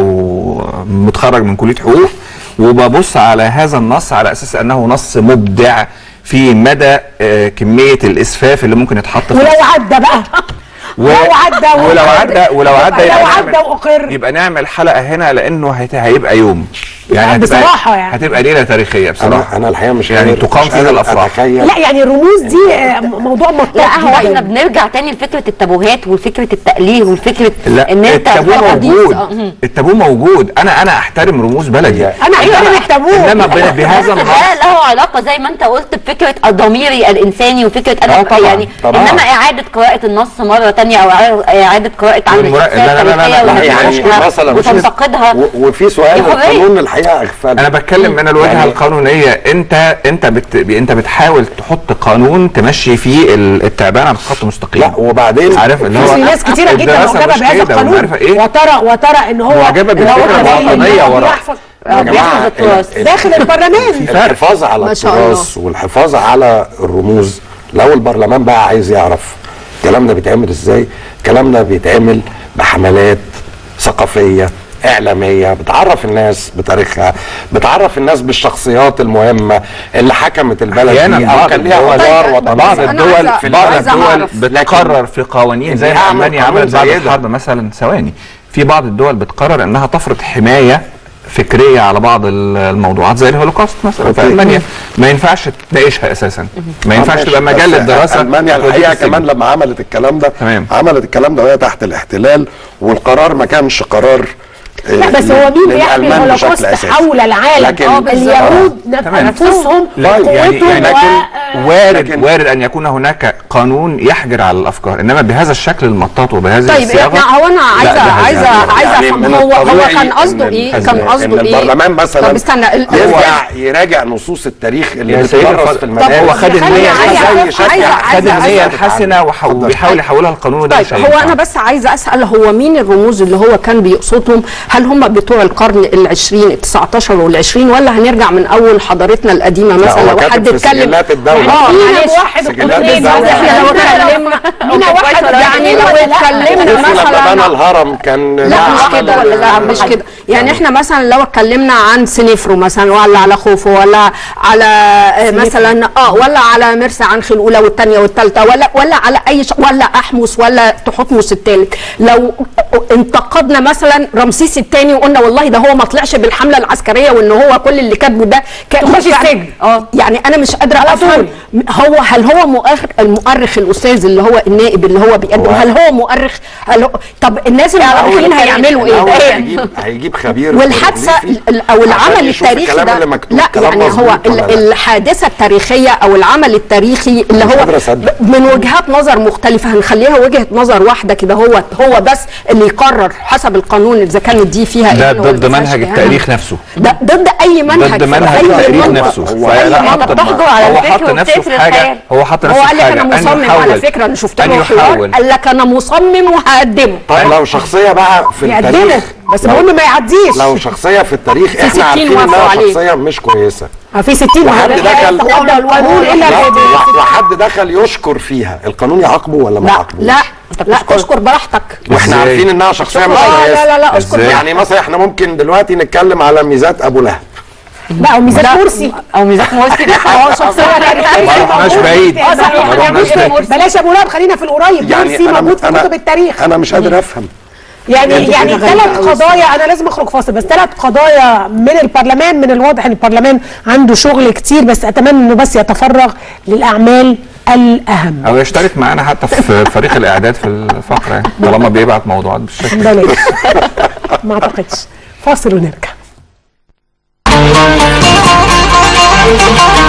Speaker 5: ومتخرج من كليه حقوق وببص على هذا النص على اساس انه نص مبدع في مدى آه، كميه الاسفاف اللي ممكن يتحط في
Speaker 1: ولو
Speaker 5: النص.
Speaker 1: عدى بقى
Speaker 5: و-
Speaker 1: لو عدى
Speaker 5: ولو
Speaker 1: وأقر.
Speaker 5: عدى ولو عدى
Speaker 1: لو
Speaker 5: يبقى
Speaker 1: عدى
Speaker 5: نعمل-
Speaker 1: واقر
Speaker 5: يبقى نعمل حلقه هنا لانه هيت- هيبقى يوم يعني
Speaker 1: لا،
Speaker 5: هتبقى-
Speaker 1: بصراحة يعني.
Speaker 5: هتبقى ليله تاريخيه بصراحه
Speaker 4: انا انا الحقيقه مش
Speaker 5: يعني
Speaker 4: قادر-
Speaker 5: تقام
Speaker 4: مش
Speaker 5: فيها
Speaker 4: قادر
Speaker 5: الافراح
Speaker 4: أتخيل.
Speaker 1: لا يعني الرموز دي آه، موضوع مطلوب
Speaker 3: لا هو
Speaker 1: جداً.
Speaker 3: احنا بنرجع تاني لفكره التابوهات وفكره التأليه وفكره
Speaker 5: لا
Speaker 3: ان انت
Speaker 5: التابو
Speaker 3: حديث.
Speaker 5: موجود
Speaker 3: آه، مم.
Speaker 5: التابو موجود انا انا احترم رموز بلدي
Speaker 1: انا احترم التابو
Speaker 5: انما ب- بهذا النص
Speaker 3: ده له علاقه زي ما انت قلت بفكره الضميري الانساني وفكره
Speaker 5: آه
Speaker 3: انا
Speaker 5: طبعاً،
Speaker 3: يعني
Speaker 5: طبعاً.
Speaker 3: انما اعاده قراءه النص مره تانية او اعاده قراءه عن
Speaker 5: والمرا-
Speaker 3: الشخصيه
Speaker 5: لا- لا- لا- لا-
Speaker 3: التاريخيه
Speaker 5: لا،
Speaker 4: يعني
Speaker 3: وتناقشها
Speaker 4: مثلا مش-
Speaker 3: وتنتقدها
Speaker 4: و- وفي سؤال
Speaker 3: دي حرية.
Speaker 4: القانون الحقيقه اغفل
Speaker 5: انا بتكلم من الوجهه
Speaker 4: يعني-
Speaker 5: القانونيه انت انت بت انت بتحاول تحط قانون تمشي فيه ال- التعبان على خط مستقيم
Speaker 4: لا وبعدين
Speaker 5: عارف اللي هو
Speaker 1: في ناس كتيره جدا
Speaker 5: الدراسة
Speaker 1: معجبه
Speaker 5: مش
Speaker 1: بهذا
Speaker 5: كده
Speaker 1: القانون
Speaker 5: وعارفه ايه
Speaker 1: وترى وترى ان هو
Speaker 5: معجبة
Speaker 1: إن هو
Speaker 5: بالفكرة
Speaker 1: كمان
Speaker 5: الوطنية
Speaker 1: إن هو
Speaker 5: ورا.
Speaker 1: بيحفظ
Speaker 4: يا جماعه
Speaker 3: بيحفظ التراث.
Speaker 4: ال- ال-
Speaker 1: داخل البرلمان
Speaker 4: الحفاظ على
Speaker 2: ما شاء الله.
Speaker 4: التراث والحفاظ على الرموز لو البرلمان بقى عايز يعرف الكلام ده بيتعمل ازاي الكلام ده بيتعمل بحملات ثقافيه اعلاميه بتعرف الناس بتاريخها بتعرف الناس بالشخصيات المهمه اللي حكمت البلد
Speaker 5: احيانا
Speaker 4: دي او
Speaker 5: بعض
Speaker 4: كان ليها
Speaker 5: الدول
Speaker 4: ادوار
Speaker 2: طيب،
Speaker 4: وطنيه
Speaker 5: بعض
Speaker 2: أنا
Speaker 5: الدول
Speaker 2: عايزة-
Speaker 5: بعض
Speaker 2: عايزة
Speaker 5: الدول
Speaker 2: أعرف.
Speaker 5: بتقرر في قوانين زي
Speaker 4: إني
Speaker 5: ما
Speaker 4: أعمل
Speaker 5: المانيا
Speaker 4: قانون
Speaker 5: عملت بعد
Speaker 4: زي ده.
Speaker 5: الحرب مثلا ثواني في بعض الدول بتقرر انها تفرض حمايه فكريه على بعض ال- الموضوعات زي الهولوكوست مثلا في
Speaker 4: أوكي.
Speaker 5: المانيا ما ينفعش تناقشها اساسا ما ينفعش
Speaker 4: ماشي،
Speaker 5: تبقى مجال
Speaker 4: بس
Speaker 5: للدراسه
Speaker 4: المانيا
Speaker 5: وتوديك
Speaker 4: الحقيقه
Speaker 5: السجن.
Speaker 4: كمان لما عملت الكلام ده
Speaker 5: تمام.
Speaker 4: عملت الكلام ده وهي تحت الاحتلال والقرار ما كانش قرار
Speaker 1: لا بس هو مين بيحمي
Speaker 4: للألمان
Speaker 1: الهولوكوست
Speaker 4: بشكل أساسي.
Speaker 1: حول العالم
Speaker 4: لكن-
Speaker 1: آه، اليهود
Speaker 5: تمام.
Speaker 1: نفسهم
Speaker 5: لا يعني,
Speaker 1: قوتهم
Speaker 5: يعني
Speaker 1: و-
Speaker 5: وارد
Speaker 4: لكن-
Speaker 5: وارد ان يكون هناك قانون يحجر على الافكار انما بهذا الشكل المطاط وبهذه
Speaker 2: طيب
Speaker 5: الصياغه
Speaker 2: احنا هو انا عايزه
Speaker 5: لا، ده
Speaker 2: عايزه
Speaker 5: هزيان.
Speaker 2: عايزه
Speaker 4: يعني
Speaker 2: افهم
Speaker 4: من
Speaker 2: هو هو
Speaker 4: الطبيعي
Speaker 2: كان قصده
Speaker 4: إن
Speaker 2: ايه
Speaker 5: الهزيان.
Speaker 2: كان
Speaker 4: ان
Speaker 2: قصده ايه
Speaker 4: البرلمان مثلا
Speaker 2: طب استنى ال-
Speaker 4: يرجع يراجع نصوص التاريخ اللي
Speaker 5: يا سيدي
Speaker 4: بتدرس
Speaker 5: الفاضل،
Speaker 4: في
Speaker 5: طب
Speaker 4: المدارس
Speaker 5: هو خد
Speaker 2: خليني
Speaker 5: النية
Speaker 2: عايزة-
Speaker 4: زي شكل
Speaker 2: عايزة-
Speaker 5: خد
Speaker 2: عايزة-
Speaker 5: النية
Speaker 4: عايزة
Speaker 5: الحسنة وح- وبيحاول يحولها لقانون وده
Speaker 2: طيب
Speaker 5: مش
Speaker 2: هو
Speaker 5: هينفع.
Speaker 2: انا بس عايزه اسال هو مين الرموز اللي هو كان بيقصدهم هل هم بتوع القرن ال20 ال19 وال20 ولا هنرجع من اول حضارتنا القديمه مثلا
Speaker 4: هو
Speaker 2: لو
Speaker 4: كاتب
Speaker 2: حد
Speaker 4: في
Speaker 2: اتكلم
Speaker 4: سجلات الدولة.
Speaker 2: اه
Speaker 1: مين
Speaker 2: معلش
Speaker 1: واحد
Speaker 4: سجلات
Speaker 1: واثنين
Speaker 4: الدولة.
Speaker 2: احنا لو
Speaker 1: مثلاً
Speaker 2: اتكلمنا
Speaker 1: مين واحد
Speaker 2: يعني لو اتكلمنا
Speaker 4: لما بنى
Speaker 2: مثلا
Speaker 4: الهرم كان
Speaker 2: لا
Speaker 4: ده
Speaker 2: مش
Speaker 4: عمل-
Speaker 2: كده ولا لا مش كده يعني احنا مثلا لو اتكلمنا عن سنفرو مثلا ولا على خوفو ولا على آه، مثلا اه ولا على مرسى عنخ الاولى والثانيه والثالثه ولا ولا على اي ش... ولا احمس ولا تحتمس الثالث لو انتقدنا مثلا رمسيس الثاني وقلنا والله ده هو ما طلعش بالحمله العسكريه وان هو كل اللي كاتبه ده كان
Speaker 1: تخش السجن.
Speaker 2: اه يعني انا مش قادره افهم هو هل هو مؤرخ المؤرخ الاستاذ اللي هو النائب اللي هو بيقدم
Speaker 4: هو-
Speaker 2: هل هو مؤرخ هل هو طب الناس المؤرخين هيعملوا ايه
Speaker 4: الأول
Speaker 2: ده
Speaker 4: هيجيب هيجيب خبير
Speaker 2: والحادثه
Speaker 4: بوليسي
Speaker 2: ال- او
Speaker 4: عشان
Speaker 2: العمل
Speaker 4: يشوف
Speaker 2: التاريخي
Speaker 4: الكلام
Speaker 2: ده
Speaker 4: اللي مكتوب
Speaker 2: لا
Speaker 4: كلام
Speaker 2: يعني هو
Speaker 4: مظبوط
Speaker 2: ال-
Speaker 4: ولا لا.
Speaker 2: الحادثه التاريخيه او العمل التاريخي اللي
Speaker 4: مش
Speaker 2: هو
Speaker 4: قادر أصدق.
Speaker 2: ب- من وجهات نظر مختلفه هنخليها وجهه نظر واحده كده هو هو بس اللي يقرر حسب القانون اذا كانت دي فيها
Speaker 5: ده
Speaker 2: إهانة ولا
Speaker 5: ضد
Speaker 2: ما فيهاش
Speaker 5: منهج
Speaker 2: إهانة.
Speaker 5: التاريخ نفسه
Speaker 2: ده ضد اي منهج
Speaker 5: ضد منهج
Speaker 2: أي
Speaker 5: التاريخ
Speaker 2: منطق.
Speaker 5: نفسه
Speaker 4: هو
Speaker 5: فلا
Speaker 4: أنت
Speaker 5: حط-
Speaker 3: بتحجر على
Speaker 5: هو
Speaker 3: الفكر
Speaker 5: حط نفسه
Speaker 3: وبتقتل
Speaker 5: في حاجه
Speaker 3: الخيال.
Speaker 5: هو حط
Speaker 2: هو
Speaker 5: نفسه
Speaker 2: قال
Speaker 5: في
Speaker 2: لك
Speaker 5: حاجه
Speaker 2: انا
Speaker 5: أن
Speaker 2: مصمم على
Speaker 5: يحول-
Speaker 2: فكره انا شفت
Speaker 5: أن
Speaker 2: له حوار
Speaker 5: يحول
Speaker 2: قال لك انا مصمم وهقدمه
Speaker 4: طيب لو شخصيه بقى في
Speaker 1: يقدمه
Speaker 4: التاريخ
Speaker 1: بس
Speaker 4: لو-
Speaker 1: المهم ما يعديش
Speaker 4: لو شخصيه في التاريخ احنا
Speaker 2: 60
Speaker 4: عارفين
Speaker 2: وافقوا
Speaker 4: انها
Speaker 2: عليه.
Speaker 4: شخصيه مش كويسه
Speaker 1: آه، في 60
Speaker 4: وحد
Speaker 1: ولا
Speaker 4: دخل
Speaker 1: تقبل القانون الا
Speaker 4: لا،
Speaker 1: ب-
Speaker 4: وح- وحد دخل يشكر فيها القانون يعاقبه ولا ما
Speaker 2: لا
Speaker 4: يعاقبوش
Speaker 2: لا لا اشكر براحتك
Speaker 4: واحنا
Speaker 5: إزاي؟
Speaker 4: عارفين انها شخصيه مش
Speaker 2: لا لا
Speaker 4: كويسه
Speaker 2: لا لا اشكر
Speaker 5: إزاي؟
Speaker 4: يعني مثلا احنا ممكن دلوقتي نتكلم على ميزات ابو لهب
Speaker 1: لا وميزان مرسي
Speaker 3: او ميزان مرسي ده
Speaker 1: هو شخصيه تاريخيه
Speaker 5: ما رحناش بعيد
Speaker 1: آه، صحيح.
Speaker 5: ما رحناش بعيد
Speaker 1: بلاش ابو لهب خلينا في القريب
Speaker 4: يعني
Speaker 1: مرسي
Speaker 4: أنا-
Speaker 1: موجود في
Speaker 4: أنا-
Speaker 1: كتب التاريخ
Speaker 4: انا مش قادر افهم
Speaker 1: يعني
Speaker 2: دي
Speaker 1: يعني
Speaker 2: حاجة غريبة
Speaker 1: ثلاث
Speaker 2: أوي
Speaker 1: قضايا انا لازم اخرج فاصل بس ثلاث قضايا من البرلمان من الواضح ان البرلمان عنده شغل كتير بس اتمنى انه بس يتفرغ للاعمال الاهم
Speaker 5: او يشترك معانا حتى في فريق الاعداد في الفقره يعني طالما بيبعت موضوعات بالشكل
Speaker 1: بلاش ما اعتقدش فاصل ونرجع